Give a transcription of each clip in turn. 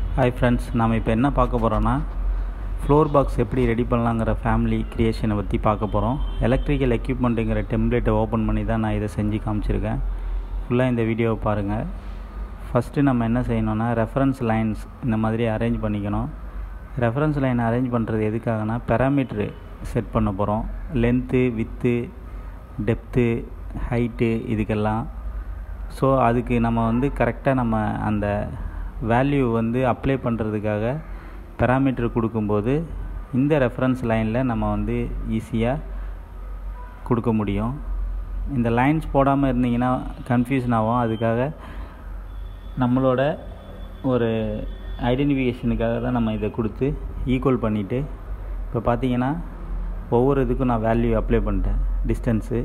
hi friends நாம் இப்போ என்ன பார்க்க போகிறோன்னா ஃப்ளோர் பாக்ஸ் எப்படி ரெடி பண்ணலாங்கிற ஃபேமிலி க்ரியேஷனை பற்றி பார்க்க போகிறோம் எலக்ட்ரிக்கல் எக்யூப்மெண்ட்டுங்கிற டெம்ப்ளேட்டை ஓப்பன் பண்ணி தான் நான் இதை செஞ்சு காமிச்சிருக்கேன் ஃபுல்லாக இந்த வீடியோவை பாருங்கள் ஃபஸ்ட்டு நம்ம என்ன செய்யணும்னா ரெஃபரன்ஸ் லைன்ஸ் இந்த மாதிரி அரேஞ்ச் பண்ணிக்கணும் ரெஃபரன்ஸ் லைன் அரேஞ்ச் பண்ணுறது எதுக்காகனா பெராமீட்ரு செட் பண்ண போகிறோம் லென்த்து வித்து டெப்த்து ஹைட்டு இதுக்கெல்லாம் ஸோ அதுக்கு நம்ம வந்து கரெக்டாக நம்ம அந்த வேல்யூ வந்து அப்ளை பண்ணுறதுக்காக பெராமீட்டர் கொடுக்கும்போது இந்த ரெஃபரன்ஸ் லைனில் நம்ம வந்து ஈஸியாக கொடுக்க முடியும் இந்த லைன்ஸ் போடாமல் இருந்தீங்கன்னா கன்ஃபியூஷன் ஆகும் அதுக்காக நம்மளோட ஒரு ஐடென்டிஃபிகேஷனுக்காக தான் நம்ம இதை கொடுத்து ஈக்குவல் பண்ணிவிட்டு இப்போ பார்த்தீங்கன்னா ஒவ்வொரு இதுக்கும் நான் வேல்யூ அப்ளை பண்ணிட்டேன் டிஸ்டன்ஸு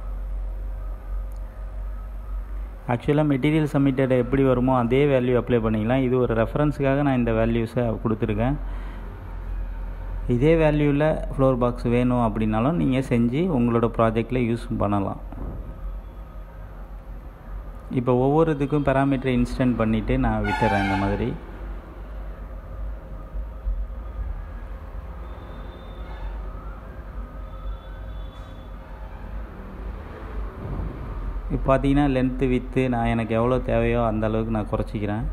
ஆக்சுவலாக மெட்டீரியல் சப்மிட்டட் எப்படி வருமோ அதே வேல்யூ அப்ளை பண்ணிக்கலாம் இது ஒரு ரெஃபரன்ஸுக்காக நான் இந்த வேல்யூஸை கொடுத்துருக்கேன் இதே வேல்யூவில் ஃப்ளோர் பாக்ஸ் வேணும் அப்படின்னாலும் நீங்கள் செஞ்சு உங்களோட ப்ராஜெக்டில் யூஸ் பண்ணலாம் இப்போ ஒவ்வொரு இதுக்கும் பேராமீட்டரை இன்ஸ்டன்ட் பண்ணிவிட்டு நான் விட்டுறேன் இந்த மாதிரி இப்போ பார்த்தீங்கன்னா லென்த்து வித்து நான் எனக்கு எவ்வளோ தேவையோ அந்த அளவுக்கு நான் குறைச்சிக்கிறேன்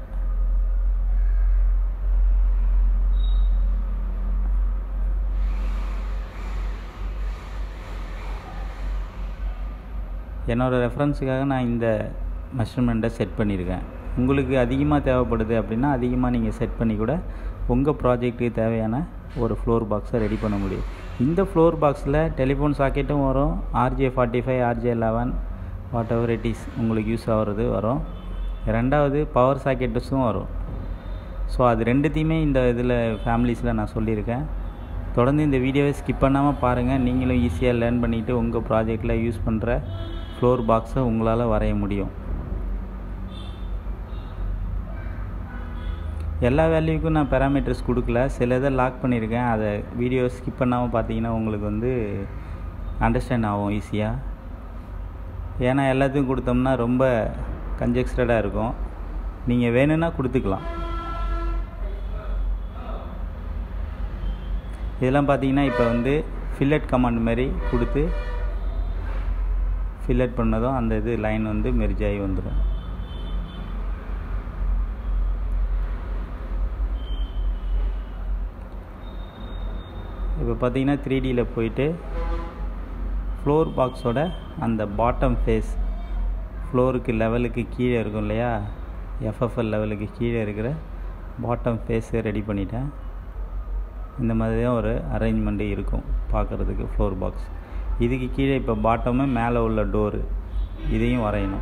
என்னோடய ரெஃபரன்ஸுக்காக நான் இந்த மெஷர்மெண்ட்டை செட் பண்ணியிருக்கேன் உங்களுக்கு அதிகமாக தேவைப்படுது அப்படின்னா அதிகமாக நீங்கள் செட் பண்ணி கூட உங்கள் ப்ராஜெக்ட்டுக்கு தேவையான ஒரு ஃப்ளோர் பாக்ஸை ரெடி பண்ண முடியும் இந்த ஃப்ளோர் பாக்ஸில் டெலிஃபோன் சாக்கெட்டும் வரும் RJ forty five RJ eleven whatever it is உங்களுக்கு யூஸ் ஆகிறது வரும் ரெண்டாவது பவர் சாக்கெட்ஸும் வரும் ஸோ அது ரெண்டுத்தையுமே இந்த இதில் ஃபேமிலிஸில் நான் சொல்லியிருக்கேன் தொடர்ந்து இந்த வீடியோவை ஸ்கிப் பண்ணாமல் பாருங்கள் நீங்களும் ஈஸியாக லேர்ன் பண்ணிவிட்டு உங்கள் ப்ராஜெக்டில் யூஸ் பண்ணுற ஃப்ளோர் பாக்ஸை உங்களால் வரைய முடியும் எல்லா வேல்யூக்கும் நான் பேராமீட்டர்ஸ் கொடுக்கல சில இதை லாக் பண்ணியிருக்கேன் அதை வீடியோ ஸ்கிப் பண்ணாமல் பார்த்தீங்கன்னா உங்களுக்கு வந்து அண்டர்ஸ்டாண்ட் ஆகும் ஈஸியாக ஏன்னா எல்லாத்தையும் கொடுத்தோம்னா ரொம்ப கன்ஜெக்ஸ்டடாக இருக்கும் நீங்கள் வேணும்னா கொடுத்துக்கலாம் இதெல்லாம் பார்த்தீங்கன்னா இப்போ வந்து ஃபில்லட் கமாண்ட் மாதிரி கொடுத்து ஃபில்லட் பண்ணதும் அந்த இது லைன் வந்து மெர்ஜ் ஆகி வந்துடும் இப்போ பார்த்தீங்கன்னா த்ரீ டியில் போயிட்டு ஃப்ளோர் பாக்ஸோட அந்த பாட்டம் ஃபேஸ் ஃப்ளோருக்கு லெவலுக்கு கீழே இருக்கும் இல்லையா எஃப்எஃப்எல் லெவலுக்கு கீழே இருக்கிற பாட்டம் ஃபேஸை ரெடி பண்ணிட்டேன் இந்த மாதிரி தான் ஒரு அரேஞ்ச்மெண்ட்டு இருக்கும் பார்க்குறதுக்கு ஃப்ளோர் பாக்ஸ் இதுக்கு கீழே இப்போ பாட்டமு மேலே உள்ள டோரு இதையும் வரையணும்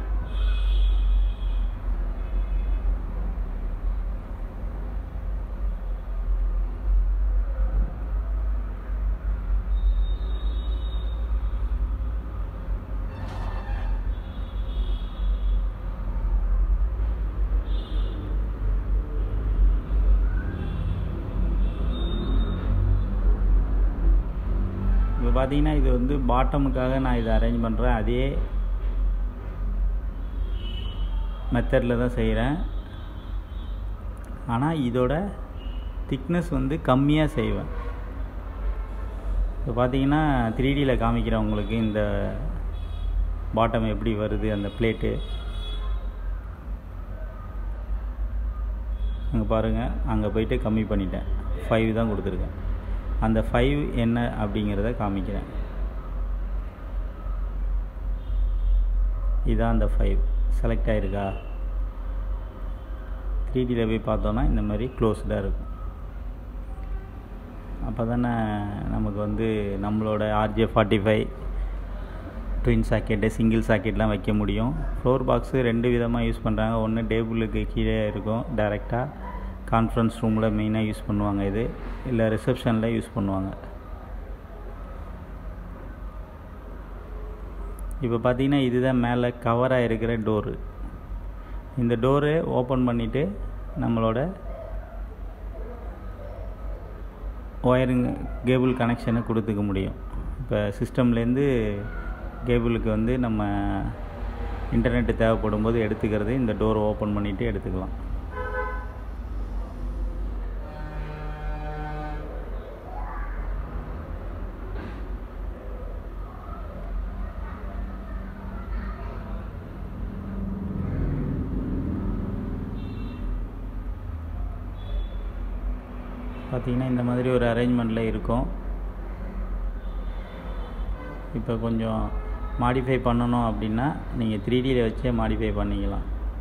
இப்போ பார்த்தீங்கன்னா இது வந்து பாட்டமுக்காக நான் இதை அரேஞ்ச் பண்ணுறேன் அதே மெத்தடில் தான் செய்கிறேன் ஆனால் இதோட திக்னஸ் வந்து கம்மியாக செய்வேன் இப்போ பார்த்தீங்கன்னா த்ரீ டியில் காமிக்கிறேன் உங்களுக்கு இந்த பாட்டம் எப்படி வருது அந்த பிளேட்டு அங்கே பாருங்கள் அங்கே போயிட்டு கம்மி பண்ணிட்டேன் ஃபைவ் தான் கொடுத்துருக்கேன் அந்த ஃபைவ் என்ன அப்படிங்கிறத காமிக்கிறேன் இதுதான் அந்த ஃபைவ் செலக்ட் ஆகிருக்கா த்ரீ டியில் போய் பார்த்தோன்னா இந்த மாதிரி க்ளோஸ்டாக இருக்கும் அப்போ தானே நமக்கு வந்து நம்மளோட RJ forty five twin socket single சாக்கெட்லாம் வைக்க முடியும் ஃப்ளோர் பாக்ஸு ரெண்டு விதமாக யூஸ் பண்ணுறாங்க ஒன்று டேபிளுக்கு கீழே இருக்கும் டைரெக்டாக கான்ஃபரன்ஸ் ரூமில் மெயினாக யூஸ் பண்ணுவாங்க இது இல்லை ரிசப்ஷனில் யூஸ் பண்ணுவாங்க இப்போ பார்த்தீங்கன்னா இதுதான் மேலே கவராக இருக்கிற டோரு இந்த டோரு ஓப்பன் பண்ணிவிட்டு நம்மளோட ஒயரிங் கேபிள் கனெக்ஷனை கொடுத்துக்க முடியும் இப்போ சிஸ்டம்லேருந்து கேபிளுக்கு வந்து நம்ம இன்டர்நெட்டு தேவைப்படும் போது எடுத்துக்கிறது இந்த டோரை ஓப்பன் பண்ணிவிட்டு எடுத்துக்கலாம் பார்த்தீங்கன்னா இந்த மாதிரி ஒரு அரேஞ்ச்மெண்ட்டில் இருக்கும் இப்போ கொஞ்சம் மாடிஃபை பண்ணணும் அப்படின்னா நீங்கள் த்ரீ டியில் வச்சே மாடிஃபை பண்ணிக்கலாம்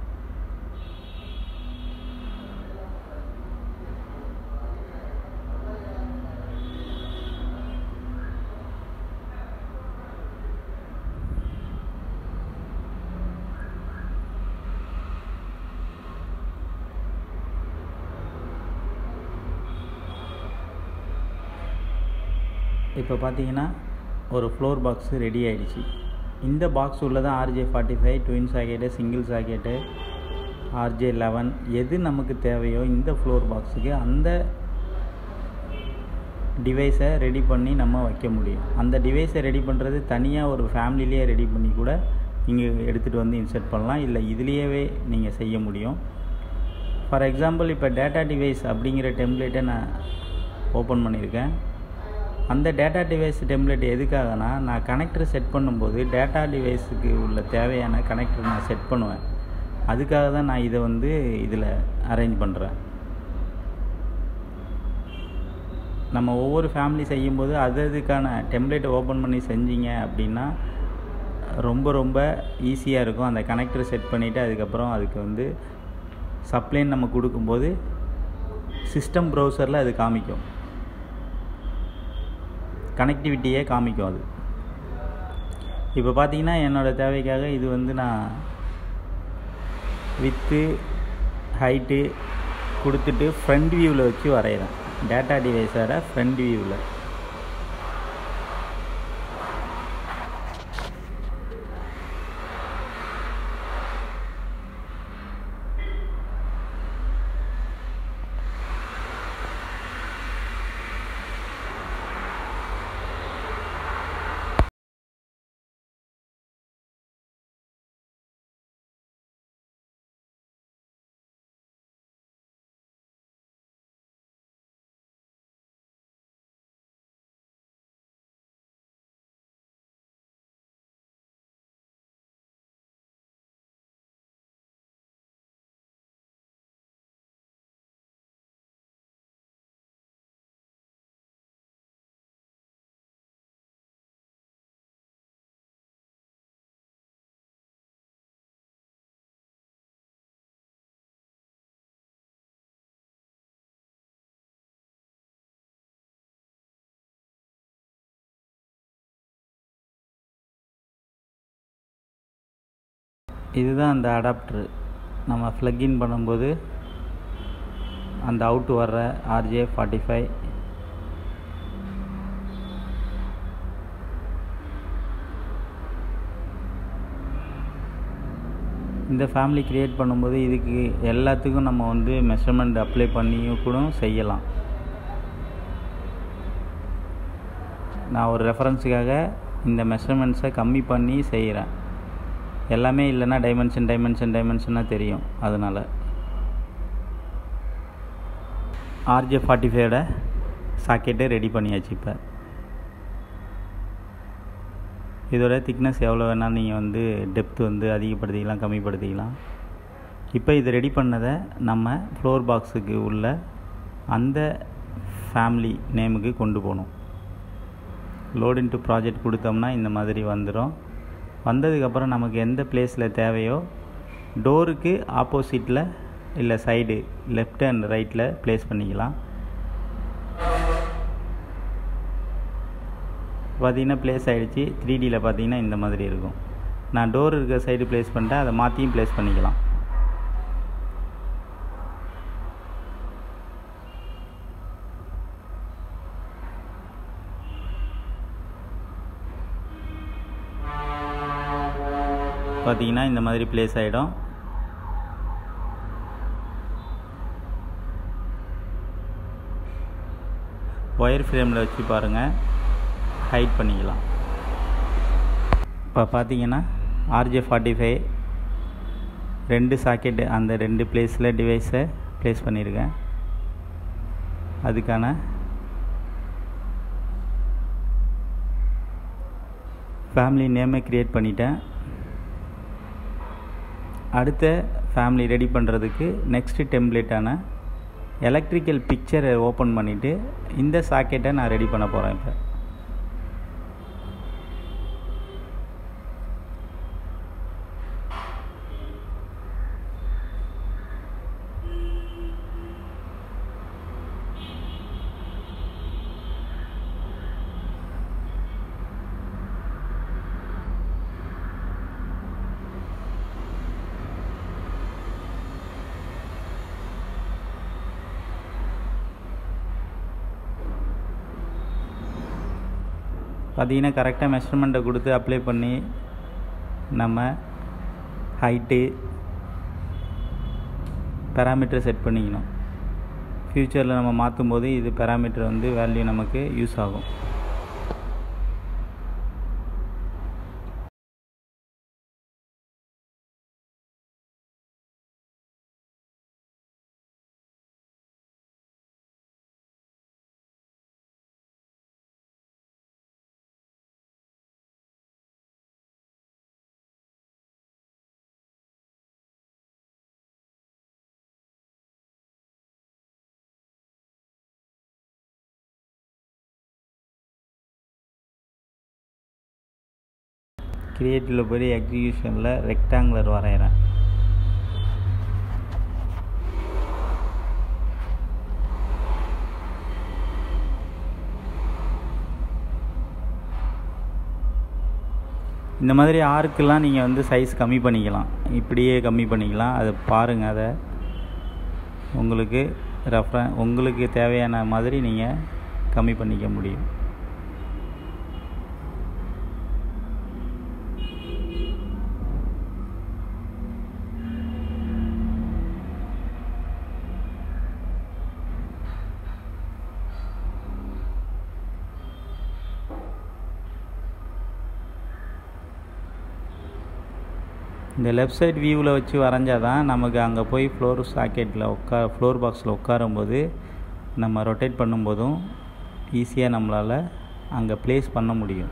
இப்போ பார்த்தீங்கன்னா ஒரு ஃப்ளோர் பாக்ஸு ரெடி ஆகிடுச்சு இந்த பாக்ஸ் உள்ள தான் RJ forty five twin socket single socket RJ eleven எது நமக்கு தேவையோ இந்த ஃப்ளோர் பாக்ஸுக்கு அந்த டிவைஸை ரெடி பண்ணி நம்ம வைக்க முடியும் அந்த டிவைஸை ரெடி பண்ணுறது தனியாக ஒரு ஃபேமிலிலேயே ரெடி பண்ணி கூட நீங்கள் எடுத்துகிட்டு வந்து இன்சர்ட் பண்ணலாம் இல்லை இதுலேயே நீங்கள் செய்ய முடியும் ஃபார் எக்ஸாம்பிள் இப்போ டேட்டா டிவைஸ் அப்படிங்கிற டெம்ப்ளேட்டை நான் ஓப்பன் பண்ணியிருக்கேன் அந்த டேட்டா டிவைஸ் டெம்ப்ளேட் எதுக்காகனா நான் கனெக்டர் செட் பண்ணும்போது டேட்டா டிவைஸுக்கு உள்ள தேவையான கனெக்டர் நான் செட் பண்ணுவேன் அதுக்காக தான் நான் இதை வந்து இதில் அரேஞ்ச் பண்ணுறேன் நம்ம ஒவ்வொரு ஃபேமிலி செய்யும்போது அது அதுக்கான டெம்ப்ளேட்டை ஓப்பன் பண்ணி செஞ்சீங்க அப்படின்னா ரொம்ப ரொம்ப ஈஸியாக இருக்கும் அந்த கனெக்டர் செட் பண்ணிவிட்டு அதுக்கப்புறம் அதுக்கு வந்து சப்ளைன் நம்ம கொடுக்கும்போது சிஸ்டம் ப்ரௌசரில் அது காமிக்கும் கனெக்டிவிட்டியே காமிக்கும் அது இப்போ பார்த்தீங்கன்னா என்னோடய தேவைக்காக இது வந்து நான் வித்து ஹைட்டு கொடுத்துட்டு ஃப்ரண்ட் வியூவில் வச்சு வரைகிறேன் டேட்டா டிவைஸோட ஃப்ரண்ட் வியூவில் இதுதான் அந்த அடாப்டரு நம்ம ப்ளக்இன் பண்ணும்போது அந்த அவுட் வர்ற ஆர்ஜே ஃபார்ட்டி ஃபைவ் இந்த ஃபேமிலி க்ரியேட் பண்ணும்போது இதுக்கு எல்லாத்துக்கும் நம்ம வந்து மெஷர்மெண்ட் அப்ளை பண்ணியும் கூட செய்யலாம் நான் ஒரு ரெஃபரன்ஸுக்காக இந்த மெஷர்மெண்ட்ஸை கம்மி பண்ணி செய்கிறேன் எல்லாமே இல்லைன்னா டைமென்ஷன் டைமென்ஷன் டைமென்ஷனாக தெரியும் அதனால் ஆர்ஜே ஃபார்ட்டி ஃபைவோட சாக்கெட்டு ரெடி பண்ணியாச்சு இப்போ இதோட திக்னஸ் எவ்வளோ வேணால் நீங்கள் வந்து டெப்த் வந்து அதிகப்படுத்திக்கலாம் கம்மிப்படுத்திக்கலாம் இப்போ இது ரெடி பண்ணதை நம்ம ஃப்ளோர் பாக்ஸுக்கு உள்ள அந்த ஃபேமிலி நேமுக்கு கொண்டு போகணும் லோட் இன்ட்டு ப்ராஜெக்ட் கொடுத்தோம்னா இந்த மாதிரி வந்துடும் வந்ததுக்கப்புறம் நமக்கு எந்த பிளேஸில் தேவையோ டோருக்கு ஆப்போசிட்டில் இல்லை சைடு லெஃப்ட் அண்ட் ரைட்டில் ப்ளேஸ் பண்ணிக்கலாம் பார்த்தீங்கன்னா ப்ளேஸ் ஆகிடுச்சு த்ரீ டியில் பார்த்தீங்கன்னா இந்த மாதிரி இருக்கும் நான் டோர் இருக்கிற சைடு ப்ளேஸ் பண்ணிட்டேன் அதை மாற்றியும் ப்ளேஸ் பண்ணிக்கலாம் பார்த்தீங்கன்னா இந்த மாதிரி ப்ளேஸ் ஆகிடும் ஒயர் ஃப்ரேமில் வச்சு பாருங்கள் ஹைட் பண்ணிக்கலாம் இப்போ பார்த்தீங்கன்னா ஆர்ஜே ஃபார்ட்டி ஃபைவ் ரெண்டு சாக்கெட்டு அந்த ரெண்டு பிளேஸில் டிவைஸை ப்ளேஸ் பண்ணியிருக்கேன் அதுக்கான ஃபேமிலி நேமை க்ரியேட் பண்ணிட்டேன் அடுத்த ஃபேமிலி ரெடி பண்ணுறதுக்கு நெக்ஸ்ட்டு டெம்ப்ளேட்டான எலக்ட்ரிக்கல் பிக்சரை ஓப்பன் பண்ணிவிட்டு இந்த சாக்கெட்டை நான் ரெடி பண்ண போகிறேன் இப்போ பார்த்தீங்கன்னா கரெக்டாக மெஷர்மெண்ட்டை கொடுத்து அப்ளை பண்ணி நம்ம ஹைட்டு பேராமீட்டர் செட் பண்ணிக்கணும் ஃப்யூச்சரில் நம்ம மாற்றும் போது இது பேராமீட்டர் வந்து வேல்யூ நமக்கு யூஸ் ஆகும் கிரியேட்டிவில் போய் எக்ஸிக்யூஷனில் ரெக்டாங்குலர் வரைகிறேன் இந்த மாதிரி ஆர்க்கெல்லாம் நீங்கள் வந்து சைஸ் கம்மி பண்ணிக்கலாம் இப்படியே கம்மி பண்ணிக்கலாம் அதை பாருங்கள் அதை உங்களுக்கு ரெஃபரன் உங்களுக்கு தேவையான மாதிரி நீங்கள் கம்மி பண்ணிக்க முடியும் இந்த லெஃப்ட் சைட் வியூவில் வச்சு வரைஞ்சால் தான் நமக்கு அங்கே போய் ஃப்ளோர் சாக்கெட்டில் உட்கா ஃப்ளோர் பாக்ஸில் உட்காரும்போது நம்ம ரொட்டேட் பண்ணும்போதும் ஈஸியாக நம்மளால் அங்கே ப்ளேஸ் பண்ண முடியும்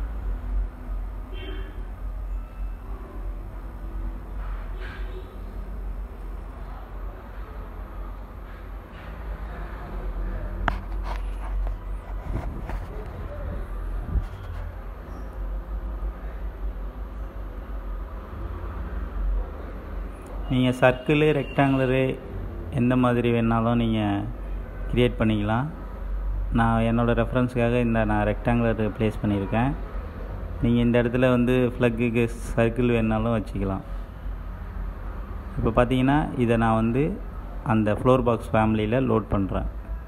நீங்கள் சர்க்கிளு ரெக்டாங்குலரு எந்த மாதிரி வேணாலும் நீங்கள் க்ரியேட் பண்ணிக்கலாம் நான் என்னோடய ரெஃபரன்ஸுக்காக இந்த நான் ரெக்டாங்குலர் ப்ளேஸ் பண்ணியிருக்கேன் நீங்கள் இந்த இடத்துல வந்து ஃப்ளக்குக்கு சர்க்கிள் வேணாலும் வச்சுக்கலாம் இப்போ பார்த்தீங்கன்னா இதை நான் வந்து அந்த ஃப்ளோர் பாக்ஸ் ஃபேமிலியில் லோட் பண்ணுறேன்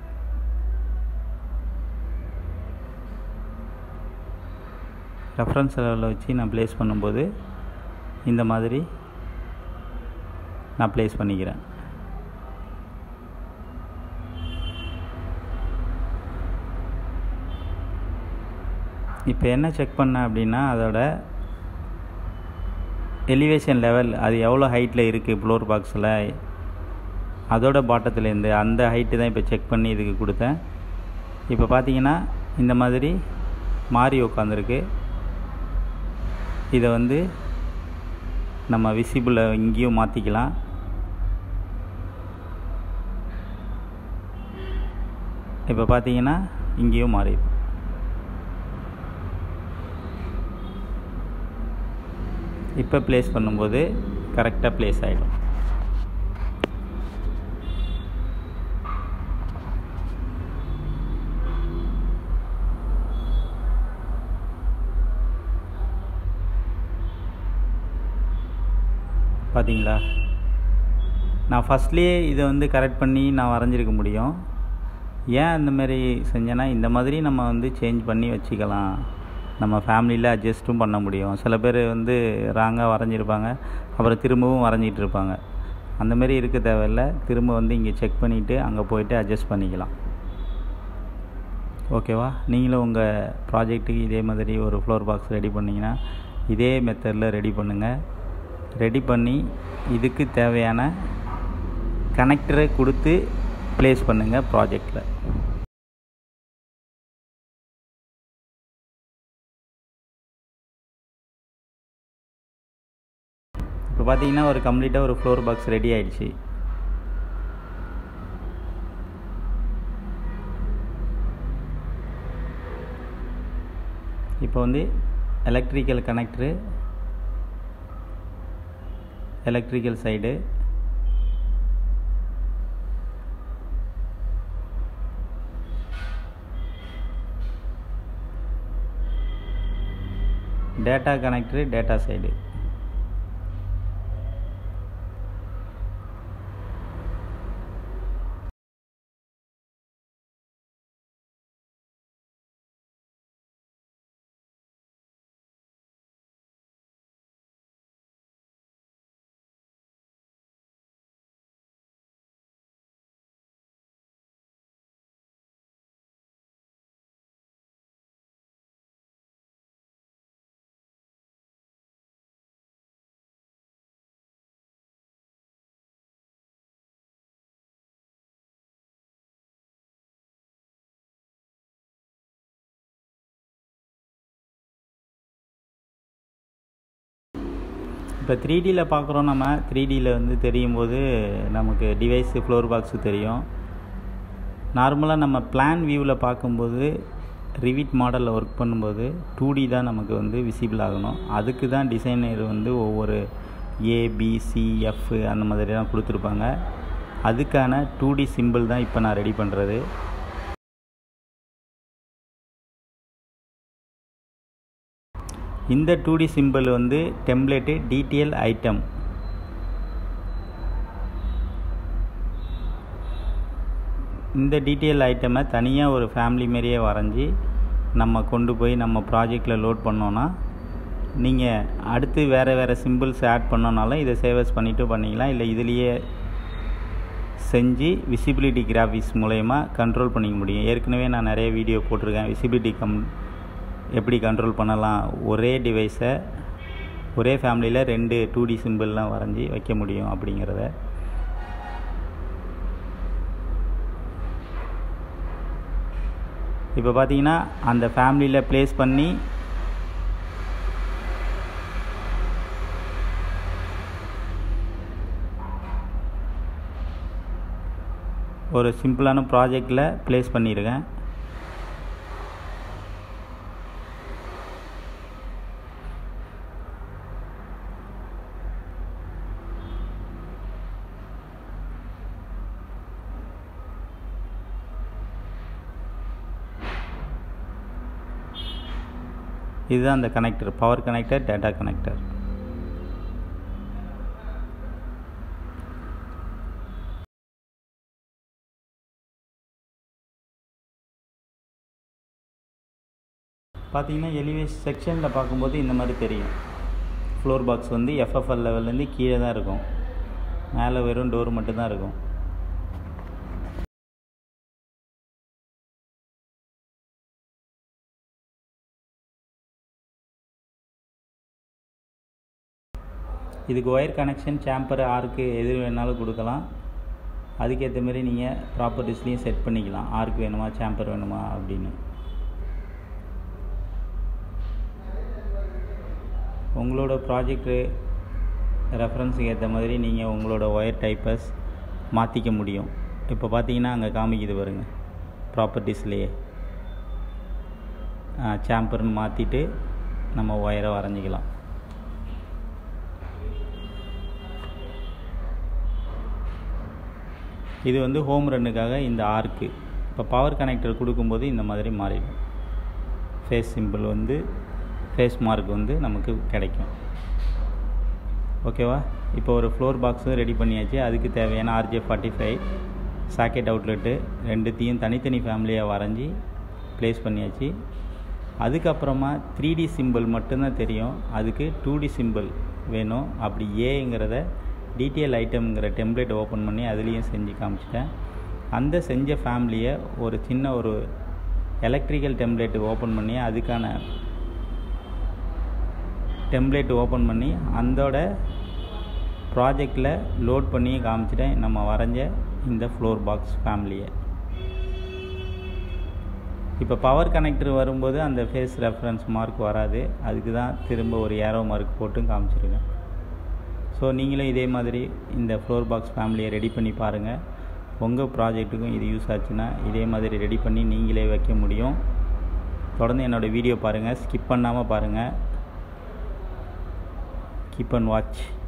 ரெஃபரன்ஸ் லெவலில் வச்சு நான் ப்ளேஸ் பண்ணும்போது இந்த மாதிரி நான் ப்ளேஸ் பண்ணிக்கிறேன் இப்போ என்ன செக் பண்ணேன் அப்படின்னா அதோட எலிவேஷன் லெவல் அது எவ்வளோ ஹைட்டில் இருக்குது ஃப்ளோர் பாக்ஸில் அதோட பாட்டத்துலேருந்து அந்த ஹைட்டு தான் இப்போ செக் பண்ணி இதுக்கு கொடுத்தேன் இப்போ பார்த்தீங்கன்னா இந்த மாதிரி மாறி உட்காந்துருக்கு இதை வந்து நம்ம விசிபிளை இங்கேயும் மாற்றிக்கலாம் இப்போ பார்த்தீங்கன்னா இங்கேயும் மாறிடும் இப்போ ப்ளேஸ் பண்ணும்போது கரெக்டாக ப்ளேஸ் ஆகிடும் பார்த்தீங்களா நான் ஃபஸ்ட்லேயே இதை வந்து கரெக்ட் பண்ணி நான் வரைஞ்சிருக்க முடியும் ஏன் அந்த மாதிரி செஞ்சேன்னா இந்த மாதிரி நம்ம வந்து சேஞ்ச் பண்ணி வச்சுக்கலாம் நம்ம ஃபேமிலியில் அட்ஜஸ்ட்டும் பண்ண முடியும் சில பேர் வந்து ராங்காக வரைஞ்சிருப்பாங்க அப்புறம் திரும்பவும் வரைஞ்சிட்டு இருப்பாங்க அந்த மாதிரி இருக்க தேவையில்ல திரும்ப வந்து இங்கே செக் பண்ணிவிட்டு அங்கே போயிட்டு அட்ஜஸ்ட் பண்ணிக்கலாம் ஓகேவா நீங்களும் உங்கள் ப்ராஜெக்ட்டுக்கு இதே மாதிரி ஒரு ஃப்ளோர் பாக்ஸ் ரெடி பண்ணிங்கன்னா இதே மெத்தடில் ரெடி பண்ணுங்கள் ரெடி பண்ணி இதுக்கு தேவையான கனெக்டரை கொடுத்து ப்ளேஸ் பண்ணுங்கள் ப்ராஜெக்டில் இப்போ பார்த்தீங்கன்னா ஒரு கம்ப்ளீட்டாக ஒரு ஃப்ளோர் பாக்ஸ் ரெடி ஆயிடுச்சு இப்போ வந்து electrical connector electrical side data connector data side இப்போ த்ரீ டியில் பார்க்குறோம் நம்ம த்ரீ டியில் வந்து தெரியும் போது நமக்கு டிவைஸு ஃப்ளோர் பாக்ஸு தெரியும் நார்மலாக நம்ம பிளான் வியூவில் பார்க்கும்போது ரிவிட் மாடலில் ஒர்க் பண்ணும்போது டூ டி தான் நமக்கு வந்து விசிபிள் ஆகணும் அதுக்கு தான் டிசைனர் வந்து ஒவ்வொரு ஏபிசிஎஃப் அந்த மாதிரி தான் கொடுத்துருப்பாங்க அதுக்கான டூ டி சிம்பிள் தான் இப்போ நான் ரெடி பண்ணுறது இந்த டூ டி சிம்பிள் வந்து டெம்ப்ளேட்டு டிடிஎல் ஐட்டம் இந்த டிடிஎல் ஐட்டமை தனியாக ஒரு ஃபேமிலி மாரியே வரைஞ்சி நம்ம கொண்டு போய் நம்ம ப்ராஜெக்டில் லோட் பண்ணோன்னா நீங்கள் அடுத்து வேறு வேறு சிம்பிள்ஸ் ஆட் பண்ணோனாலும் இதை சேவஸ் பண்ணிவிட்டு பண்ணிக்கலாம் இல்லை இதுலேயே செஞ்சு விசிபிலிட்டி கிராஃபிக்ஸ் மூலயமா கண்ட்ரோல் பண்ணிக்க முடியும் ஏற்கனவே நான் நிறைய வீடியோ போட்டிருக்கேன் விசிபிலிட்டி கம் எப்படி கண்ட்ரோல் பண்ணலாம் ஒரே டிவைஸை ஒரே ஃபேமிலியில் ரெண்டு டூ டி சிம்பிள்லாம் வரைஞ்சி வைக்க முடியும் அப்படிங்கிறத இப்போ பார்த்தீங்கன்னா அந்த ஃபேமிலியில் ப்ளேஸ் பண்ணி ஒரு சிம்பிளான ப்ராஜெக்டில் ப்ளேஸ் பண்ணியிருக்கேன் இதுதான் அந்த connector power connector data connector பார்த்தீங்கன்னா எலிவேஷ் செக்ஷனில் பார்க்கும்போது இந்த மாதிரி தெரியும் ஃப்ளோர் பாக்ஸ் வந்து எஃப்எஃப்எல் லெவல்லேருந்து கீழே தான் இருக்கும் மேலே வெறும் டோர் மட்டும்தான் இருக்கும் இதுக்கு ஒயர் கனெக்ஷன் சாம்பர் ஆர்க்கு எது வேணாலும் கொடுக்கலாம் அதுக்கேற்ற மாதிரி நீங்கள் ப்ராப்பர்ட்டிஸ்லேயும் செட் பண்ணிக்கலாம் ஆர்க் வேணுமா சாம்பர் வேணுமா அப்படின்னு உங்களோட ப்ராஜெக்ட்டு ரெஃபரன்ஸுக்கு ஏற்ற மாதிரி நீங்கள் உங்களோட ஒயர் டைப்பஸ் மாற்றிக்க முடியும் இப்போ பார்த்தீங்கன்னா அங்கே காமிக்குது பாருங்கள் ப்ராப்பர்ட்டிஸ்லேயே சாம்பர்னு மாற்றிட்டு நம்ம ஒயரை வரைஞ்சிக்கலாம் இது வந்து ஹோம் ரன்னுக்காக இந்த ஆர்க்கு இப்போ பவர் கனெக்டர் கொடுக்கும்போது இந்த மாதிரி மாறிடும் ஃபேஸ் சிம்பிள் வந்து ஃபேஸ் மார்க் வந்து நமக்கு கிடைக்கும் ஓகேவா இப்போ ஒரு ஃப்ளோர் பாக்ஸும் ரெடி பண்ணியாச்சு அதுக்கு தேவையான RJ forty five socket outlet ரெண்டுத்தையும் தனித்தனி ஃபேமிலியாக வரைஞ்சி ப்ளேஸ் பண்ணியாச்சு அதுக்கப்புறமா த்ரீ டி சிம்பிள் மட்டும்தான் தெரியும் அதுக்கு டூ டி சிம்பிள் வேணும் அப்படி ஏங்கிறத டிடிஎல் ஐட்டம்ங்கிற டெம்ப்ளேட் ஓப்பன் பண்ணி அதுலேயும் செஞ்சு காமிச்சிட்டேன் அந்த செஞ்ச ஃபேமிலியை ஒரு சின்ன ஒரு எலக்ட்ரிக்கல் டெம்ப்ளேட் ஓப்பன் பண்ணி அதுக்கான டெம்ப்ளேட் ஓப்பன் பண்ணி அந்தோட ப்ராஜெக்டில் லோட் பண்ணி காமிச்சிட்டேன் நம்ம வரைஞ்ச இந்த ஃப்ளோர் பாக்ஸ் ஃபேமிலியை இப்போ பவர் கனெக்டர் வரும்போது அந்த ஃபேஸ் ரெஃபரன்ஸ் மார்க் வராது அதுக்கு தான் திரும்ப ஒரு ஏரோ மார்க் போட்டு காமிச்சிருக்கேன் ஸோ நீங்களும் இதே மாதிரி இந்த ஃப்ளோர் பாக்ஸ் ஃபேமிலியை ரெடி பண்ணி பாருங்கள் உங்கள் ப்ராஜெக்ட்டுக்கும் இது யூஸ் ஆச்சுன்னா இதே மாதிரி ரெடி பண்ணி நீங்களே வைக்க முடியும் தொடர்ந்து என்னோடய வீடியோ பாருங்கள் ஸ்கிப் பண்ணாமல் பாருங்கள் கீப் அண்ட் வாட்ச்